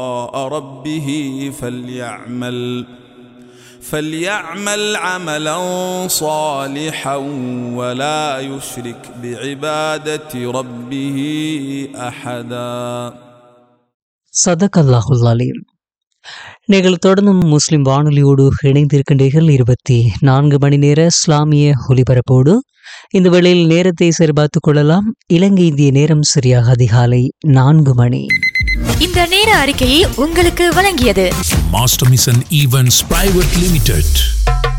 ربه فليعمل فليعمل عملا صالحا ولا يشرك بعبادة ربه أحدا சதகல்லாஹுல் அலீம் நீங்கள் தொடர்ந்தும் முஸ்லிம் வானொலியோடு இணைந்திருக்கின்றீர்கள் இருபத்தி நான்கு மணி நேர இஸ்லாமிய ஒலிபரப்போடு இந்த வேளையில் நேரத்தை சரிபார்த்துக் கொள்ளலாம் இலங்கை இந்திய நேரம் சரியாக அதிகாலை நான்கு மணி இந்த நேர அறிக்கையை உங்களுக்கு வழங்கியது Master Mission Events Private Limited.